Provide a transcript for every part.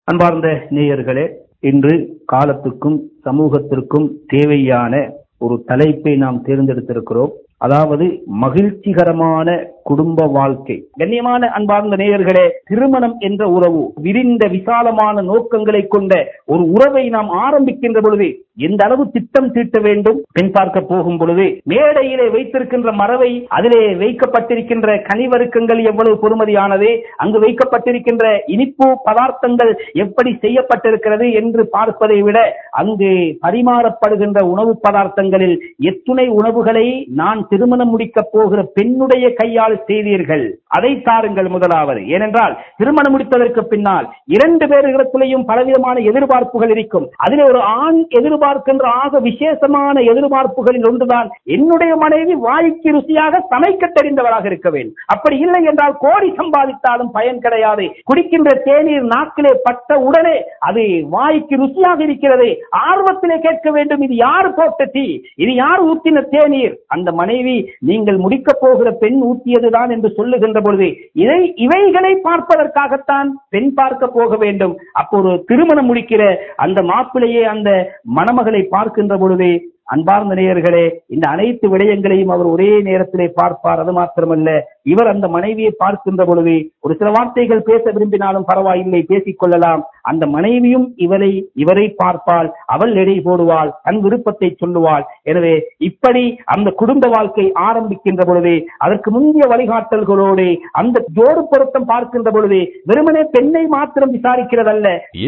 அன்பார்ந்த நேயர்களே இன்று காலத்துக்கும் சமூகத்திற்கும் தேவையான ஒரு தலைப்பை நாம் தேர்ந்தெடுத்திருக்கிறோம் அதாவது மகிழ்ச்சிகரமான குடும்ப வாழ்க்கை கண்ணியமான அன்பார்ந்த நேயர்களே திருமணம் என்ற உறவு விரிந்த விசாலமான நோக்கங்களை கொண்ட ஒரு உறவை நாம் ஆரம்பிக்கின்ற பொழுது எந்த அளவு திட்டம் தீட்ட வேண்டும் பெண் பார்க்க போகும் பொழுது மேடையிலே வைத்திருக்கின்ற மரவை அதிலே வைக்கப்பட்டிருக்கின்ற கனிவருக்கங்கள் எவ்வளவு பொறுமதியானது அங்கு வைக்கப்பட்டிருக்கின்ற இனிப்பு பதார்த்தங்கள் எப்படி செய்யப்பட்டிருக்கிறது என்று பார்ப்பதை விட அங்கு பரிமாறப்படுகின்ற உணவு பதார்த்தங்களில் எத்துணை உணவுகளை நான் திருமணம் முடிக்க போகிற பெண்ணுடைய கையால் செய்தீர்கள் அதை தாருங்கள் முதலாவது ஏனென்றால் திருமணம் முடிப்பதற்கு பின்னால் இரண்டு பேர்களிடத்திலேயும் பலவிதமான எதிர்பார்ப்புகள் இருக்கும் அதிலே ஒரு ஆண் எதிர்பார்க்கின்ற ஆக விசேஷமான எதிர்பார்ப்புகளில் ஒன்றுதான் என்னுடைய மனைவி வாய்க்கு ருசியாக சமைக்க தெரிந்தவராக இருக்க வேண்டும் அப்படி இல்லை என்றால் கோடி சம்பாதித்தாலும் பயன் கிடையாது குடிக்கின்ற தேநீர் நாக்கிலே பட்ட உடனே அது வாய்க்கு ருசியாக இருக்கிறது ஆர்வத்திலே கேட்க வேண்டும் இது யார் போட்ட டீ இது யார் ஊத்தின தேநீர் அந்த மனைவி நீங்கள் முடிக்க போகிற பெண் ஊத்தியதுதான் என்று சொல்லுகின்ற பொழுது இதை இவைகளை பார்ப்பதற்காகத்தான் பெண் பார்க்க போக வேண்டும் அப்போ ஒரு திருமணம் முடிக்கிற அந்த மாப்பிளையே அந்த மணமகளை பார்க்கின்ற பொழுது அன்பார்ந்த நேயர்களே இந்த அனைத்து விடயங்களையும் அவர் ஒரே நேரத்திலே பார்ப்பார் அது மாத்திரமல்ல இவர் அந்த மனைவியை பார்க்கின்ற பொழுது ஒரு சில வார்த்தைகள் பேச விரும்பினாலும் பரவாயில்லை பேசிக் கொள்ளலாம் அந்த மனைவியும் இவரை இவரை பார்ப்பாள் அவள் எடை போடுவாள் தன் விருப்பத்தை சொல்லுவாள் எனவே இப்படி அந்த குடும்ப வாழ்க்கை ஆரம்பிக்கின்ற பொழுது அதற்கு முந்தைய வழிகாட்டல்களோடு அந்த ஜோடு பொருத்தம் பார்க்கின்ற பொழுது வெறுமனே பெண்ணை மாத்திரம் விசாரிக்கிறதல்ல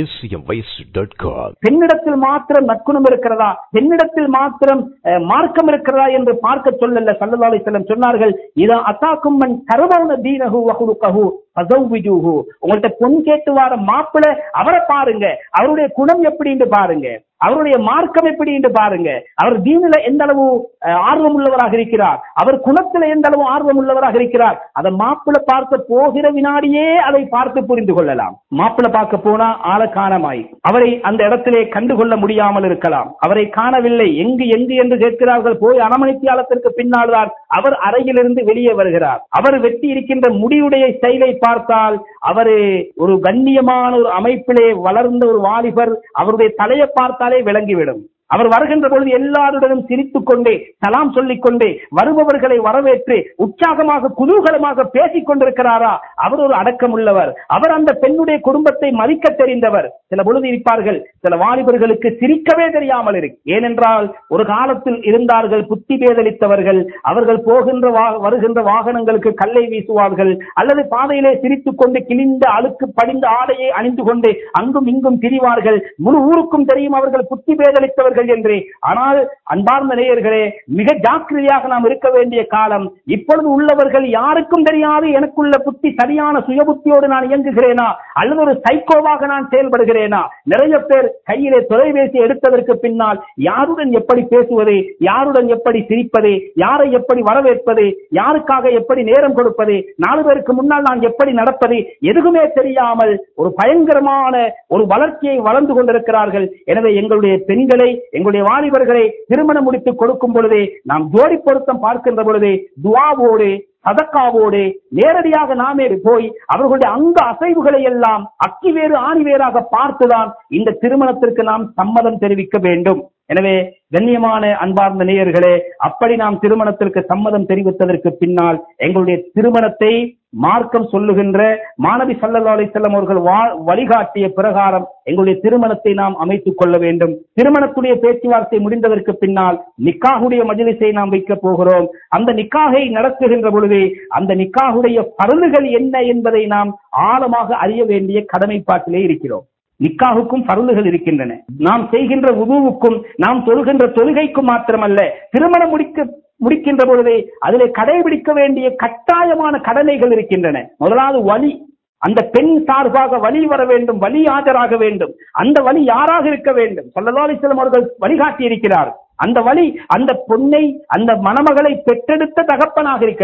acmvoice.com பெண்ணிடத்தில் மாத்திரம் நற்குணம் இருக்கிறதா பெண்ணிடத்தில் மாத்திரம் அஹ், மார்க்கம் இருக்கிறதா என்று பார்க்க சொல்லல சல்லல்லாஹு அலைஹி வஸல்லம் சொன்னார்கள் இதா அத்தாக்கும் மன் கருபவுன தீனஹு வஹுலுகஹு ஃபஸவ்விஜூஹு உங்கள்ட்ட பொன் கேட்டு வர மாப்பிளை அவரை பாருங்க அவருடைய குணம் எப்படின்னு பாருங்க அவருடைய மார்க்கம் எப்படி என்று பாருங்க அவர் தீனில எந்த அளவு அஹ், ஆர்வம் உள்ளவராக இருக்கிறார் அவர் குணத்துல எந்த அளவு ஆர்வம் உள்ளவராக இருக்கிறார் அதை மாப்பிளை பார்க்க போகிற வினாடியே அதை பார்த்து புரிந்து கொள்ளலாம் மாப்பிளை பார்க்க போனா ஆள காணமாய் அவரை அந்த இடத்திலே கண்டுகொள்ள முடியாமல் இருக்கலாம் அவரை காணவில்லை எங்கு எங்கு என்று கேட்கிறார்கள் போய் அனமணித்தியாலத்திற்கு பின்னால் தான் அவர் அறையிலிருந்து வெளியே வருகிறார் அவர் வெட்டி இருக்கின்ற முடிவுடைய ஸ்டைலை பார்த்தால் அவரு ஒரு கண்ணியமான ஒரு அமைப்பிலே வளர்ந்த ஒரு வாலிபர் அவருடைய தலையை பார்த்தாலே விளங்கிவிடும் அவர் வருகின்ற பொழுது எல்லாருடனும் சிரித்துக் கொண்டே சலாம் சொல்லிக் கொண்டே வருபவர்களை வரவேற்று உற்சாகமாக குதூகலமாக பேசிக் கொண்டிருக்கிறாரா அவர் ஒரு அடக்கம் உள்ளவர் அவர் அந்த பெண்ணுடைய குடும்பத்தை மதிக்க தெரிந்தவர் சில பொழுது இருப்பார்கள் சில வாலிபர்களுக்கு சிரிக்கவே தெரியாமல் இருக்கு ஏனென்றால் ஒரு காலத்தில் இருந்தார்கள் புத்தி பேதலித்தவர்கள் அவர்கள் போகின்ற வா- வருகின்ற வாகனங்களுக்கு கல்லை வீசுவார்கள் அல்லது பாதையிலே சிரித்துக் கொண்டு கிழிந்த அழுக்கு படிந்த ஆடையை அணிந்து கொண்டு அங்கும் இங்கும் திரிவார்கள் முழு ஊருக்கும் தெரியும் அவர்கள் புத்தி பேதலித்தவர்கள் என்று ஆனால் அன்பார்ந்த நேயர்களே மிக ஜாக்கிரதையாக நாம் இருக்க வேண்டிய காலம் இப்பொழுது உள்ளவர்கள் யாருக்கும் தெரியாது எனக்குள்ள புத்தி சரியான சுயபுத்தியோடு நான் இயங்குகிறேனா அல்லது ஒரு சைக்கோவாக நான் செயல்படுகிறேனா நிறைய பேர் கையிலே தொலைபேசி எடுத்ததற்கு பின்னால் யாருடன் எப்படி பேசுவது யாருடன் எப்படி சிரிப்பது யாரை எப்படி வரவேற்பது யாருக்காக எப்படி நேரம் கொடுப்பது நாலு பேருக்கு முன்னால் நான் எப்படி நடப்பது எதுவுமே தெரியாமல் ஒரு பயங்கரமான ஒரு வளர்ச்சியை வளர்ந்து கொண்டிருக்கிறார்கள் எனவே எங்களுடைய பெண்களை எங்களுடைய வாலிபர்களை திருமணம் முடித்து கொடுக்கும் பொழுதே நாம் ஜோடி பொருத்தம் பார்க்கின்ற பொழுதே துவாவோடு சதக்காவோடு நேரடியாக நாமே போய் அவர்களுடைய அங்க அசைவுகளை எல்லாம் அக்கி வேறு ஆணி வேறாக பார்த்துதான் இந்த திருமணத்திற்கு நாம் சம்மதம் தெரிவிக்க வேண்டும் எனவே கண்ணியமான அன்பார்ந்த நேயர்களே அப்படி நாம் திருமணத்திற்கு சம்மதம் தெரிவித்ததற்கு பின்னால் எங்களுடைய திருமணத்தை மார்க்கம் சொல்லுகின்ற மாணவி சல்லல்லாஹு அலைஹி வஸல்லம் அவர்கள் வா- வழிகாட்டிய பிரகாரம் எங்களுடைய திருமணத்தை நாம் அமைத்துக் கொள்ள வேண்டும் திருமணத்துடைய பேச்சுவார்த்தை முடிந்ததற்கு பின்னால் நிக்காஹுடைய மஜ்லிஸை நாம் வைக்க போகிறோம் அந்த நிக்காகை நடத்துகின்ற பொழுது அந்த நிக்காஹுடைய பருளுகள் என்ன என்பதை நாம் ஆழமாக அறிய வேண்டிய கடமைப்பாட்டிலே இருக்கிறோம் நிக்காவுக்கும் பருளுகள் இருக்கின்றன நாம் செய்கின்ற உதுவுக்கும் நாம் தொழுகின்ற தொழுகைக்கும் மாத்திரமல்ல திருமணம் முடிக்க முடிக்கின்ற பொழுதே அதிலே கடைபிடிக்க வேண்டிய கட்டாயமான கடமைகள் இருக்கின்றன முதலாவது வழி அந்த பெண் சார்பாக வழி வர வேண்டும் வழி ஆஜராக வேண்டும் அந்த வழி யாராக இருக்க வேண்டும் ஸல்லல்லாஹு அலைஹி வஸல்லம் அவர்கள் வழிகாட்டி இருக்கிறார் அந்த வழி அந்த பொண்ணை அந்த மணமகளை பெற்றெடுத்த தகப்பனாக இருக்க வேண்டும்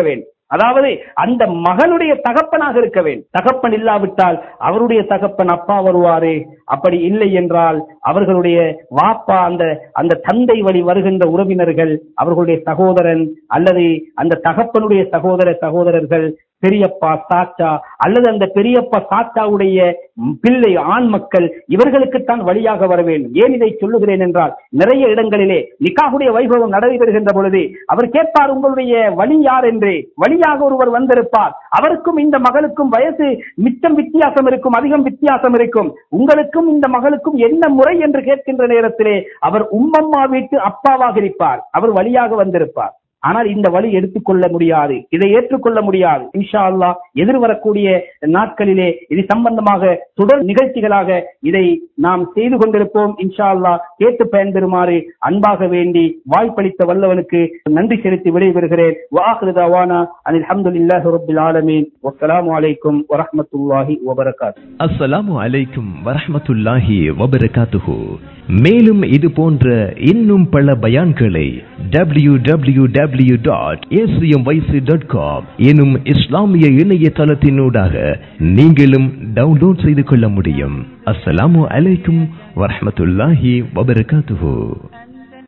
அதாவது அந்த மகனுடைய தகப்பனாக இருக்க வேண்டும் தகப்பன் இல்லாவிட்டால் அவருடைய தகப்பன் அப்பா வருவாரே அப்படி இல்லை என்றால் அவர்களுடைய வாப்பா அந்த அந்த தந்தை வழி வருகின்ற உறவினர்கள் அவர்களுடைய சகோதரன் அல்லது அந்த தகப்பனுடைய சகோதர சகோதரர்கள் பெரியப்பா சாச்சா அல்லது அந்த பெரியப்பா சாச்சாவுடைய பிள்ளை ஆண் மக்கள் இவர்களுக்குத்தான் வழியாக வர வேண்டும் ஏன் இதை சொல்லுகிறேன் என்றால் நிறைய இடங்களிலே நிக்காகுடைய வைபவம் நடைபெறுகின்ற பொழுது அவர் கேட்பார் உங்களுடைய வழி யார் என்று வழியாக ஒருவர் வந்திருப்பார் அவருக்கும் இந்த மகளுக்கும் வயசு மிச்சம் வித்தியாசம் இருக்கும் அதிகம் வித்தியாசம் இருக்கும் உங்களுக்கும் இந்த மகளுக்கும் என்ன முறை என்று கேட்கின்ற நேரத்திலே அவர் உம்மம்மா வீட்டு அப்பாவாக இருப்பார் அவர் வழியாக வந்திருப்பார் ஆனால் இந்த வழி எடுத்துக்கொள்ள முடியாது இதை ஏற்றுக்கொள்ள முடியாது இன்ஷா அல்லாஹ் எதிர்வரக்கூடிய நாட்களிலே இது சம்பந்தமாக தொடர் நிகழ்ச்சிகளாக இதை நாம் செய்து கொண்டிருப்போம் இன்ஷா அல்லாஹ் கேட்டு பயன்பெறுமாறு அன்பாக வேண்டி வாய்ப்பளித்த வல்லவனுக்கு நன்றி செலுத்தி விடைபெறுகிறேன் வாஹிரு தவானா அனில் அல்ஹம்துலில்லாஹி ரப்பில் ஆலமீன் வஸ்ஸலாமு அலைக்கும் வரஹ்மத்துல்லாஹி வபரகாத்துஹு அஸ்ஸலாமு அலைக்கும் வரஹ்மத்துல்லாஹி வபரகாத்துஹு மேலும் இது போன்ற இன்னும் பல பயான்களை W W W dot dot com எனும் இஸ்லாமிய இணையதளத்தினூடாக நீங்களும் டவுன்லோட் செய்து கொள்ள முடியும் அஸ்ஸலாமு அலைக்கும் வரஹ்மத்துல்லாஹி வபரகாத்துஹு